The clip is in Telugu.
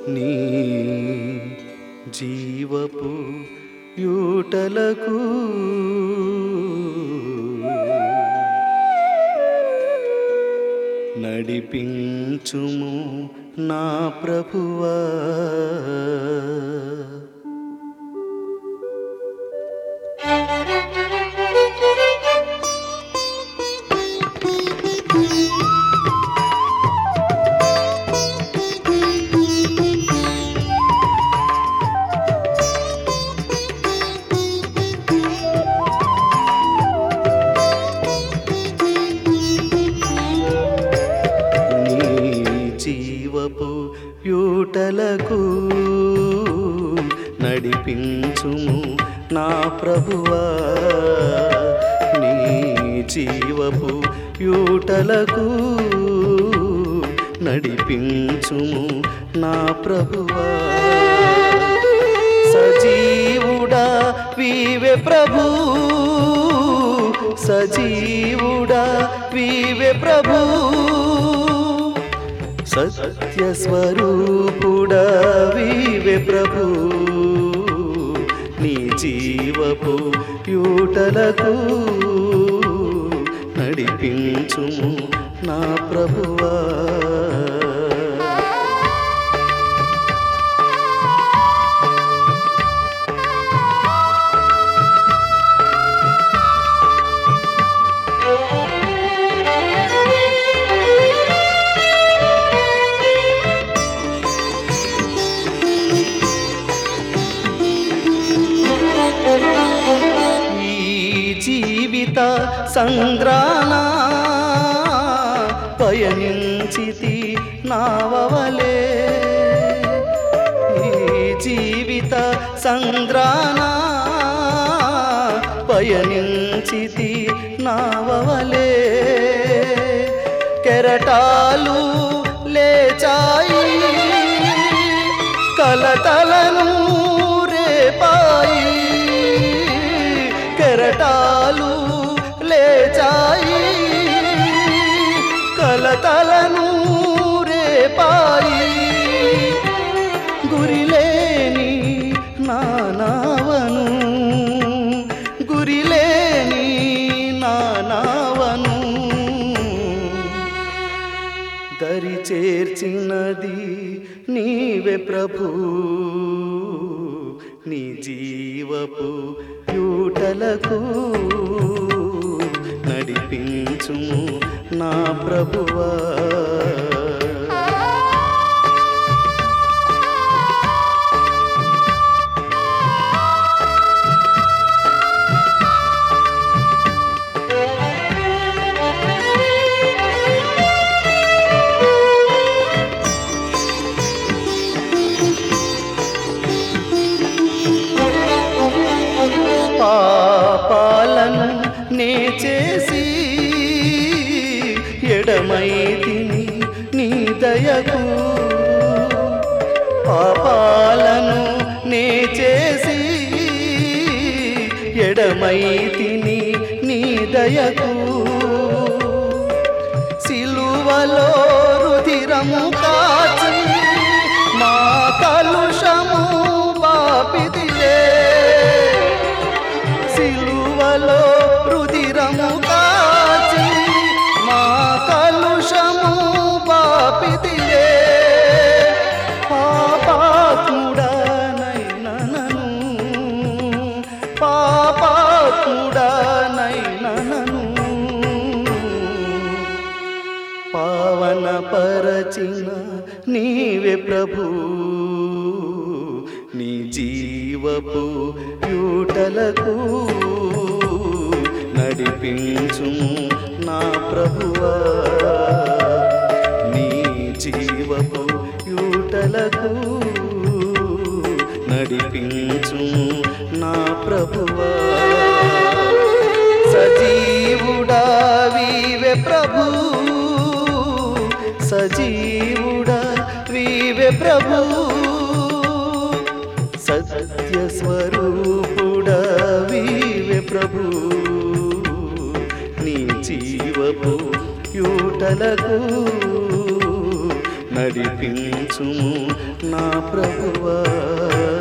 నీ జీవపు యూటలకు నడిపించుము నా ప్రభువా నీ జీవపు యూటలకు నడిపించుము నా ప్రభువా నీ జీవపు యూటలకు నడిపించుము నా ప్రభువా సజీవుడా వీవే ప్రభు సజీవుడా వీవే ప్రభు సత్య స్వరూపుడా వీవే ప్రభు నీ జీవపు యూటలకు నడిపించుము నా ప్రభువా ఈ జీవిత సంగ్రాణ పయనించితి నావలే ఈ జీవిత సంగ్రాణ పయనించితి నావలే కెరటాలు లేచాయి కలతలను రేపాయి కెరటాలు లేచాయి కలతలను రేపాయి గురిలేని నానావను గురిలేని నానావను దరి చేర్చినది నీవే ప్రభు నీ జీవపు యూటలకు నడిపించుము నా ప్రభువా పాపాలను నే చేసి ఎడమైతిని నీ దయకు పాపాలను నే చేసి ఎడమైతిని నీ దయకు సిలువలో రుధిరము కాచి మా కలుషము బాపిదిలే సిలువలో రుధిరము కాచి మా కలుషము బాపిదిలే పాపాత్ముడనైనను పాపాత్ముడనైనను పావన పరచిన నీవే ప్రభు నీ జీవపు యూటలకు నడిపించుము నా ప్రభువా నీ జీవపు యూటలకు నడిపించుము నా ప్రభువా సజీవుడా వీవే ప్రభు సజీవుడా వీవే ప్రభు సత్య స్వరూపుడా వీవే ప్రభు నీ జీవపు యూటలకు నడిపించుము నా ప్రభువా